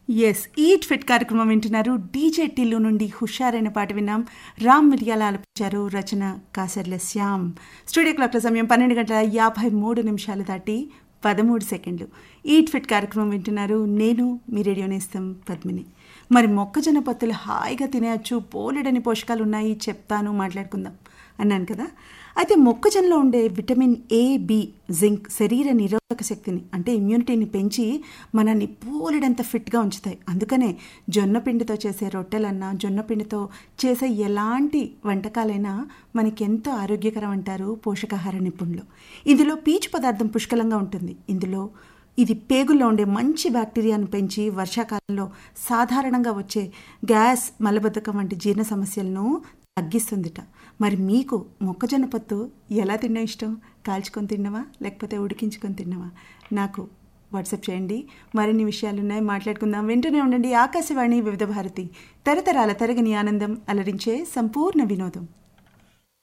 yes eat fit కార్యక్రమం వింటున్నారు DJ Tillu నుండి హుషారైన పాట విన్నాం రామ్ మిరియాల ఆలపించారు రచన కాసర్ల శ్యామ్ స్టూడియో క్లాక్ల సమయం పన్నెండు గంటల యాభై మూడు నిమిషాలు దాటి పదమూడు సెకండ్లు ఈట్ ఫిట్ కార్యక్రమం వింటున్నారు నేను మీ రేడియో నేస్తం పద్మిని మరి మొక్కజొన్న పత్తులు హాయిగా తినేయచ్చు పోలెడని పోషకాలు ఉన్నాయి చెప్తాను మాట్లాడుకుందాం అన్నాను కదా అయితే మొక్కజొన్నలో ఉండే విటమిన్ ఏ బి జింక్ శరీర నిరోధక శక్తిని అంటే ఇమ్యూనిటీని పెంచి మనల్ని పోలెడంత ఫిట్గా ఉంచుతాయి అందుకనే జొన్న పిండితో చేసే రొట్టెలన్నా జొన్న పిండితో చేసే ఎలాంటి వంటకాలైనా మనకి ఎంతో ఆరోగ్యకరం అంటారు పోషకాహార నిపుణులు ఇందులో పీచు పదార్థం పుష్కలంగా ఉంటుంది ఇందులో ఇది పేగుల్లో ఉండే మంచి బ్యాక్టీరియాను పెంచి వర్షాకాలంలో సాధారణంగా వచ్చే గ్యాస్ మలబద్ధకం వంటి జీర్ణ సమస్యలను తగ్గిస్తుందిట మరి మీకు మొక్కజొన్న పత్తు ఎలా తినడం ఇష్టం కాల్చుకొని తిన్నవా లేకపోతే ఉడికించుకొని తిన్నవా నాకు వాట్సాప్ చేయండి మరిన్ని విషయాలు ఉన్నాయి మాట్లాడుకుందాం వెంటనే ఉండండి ఆకాశవాణి వివిధ భారతి తరతరాల తరగని ఆనందం అలరించే సంపూర్ణ వినోదం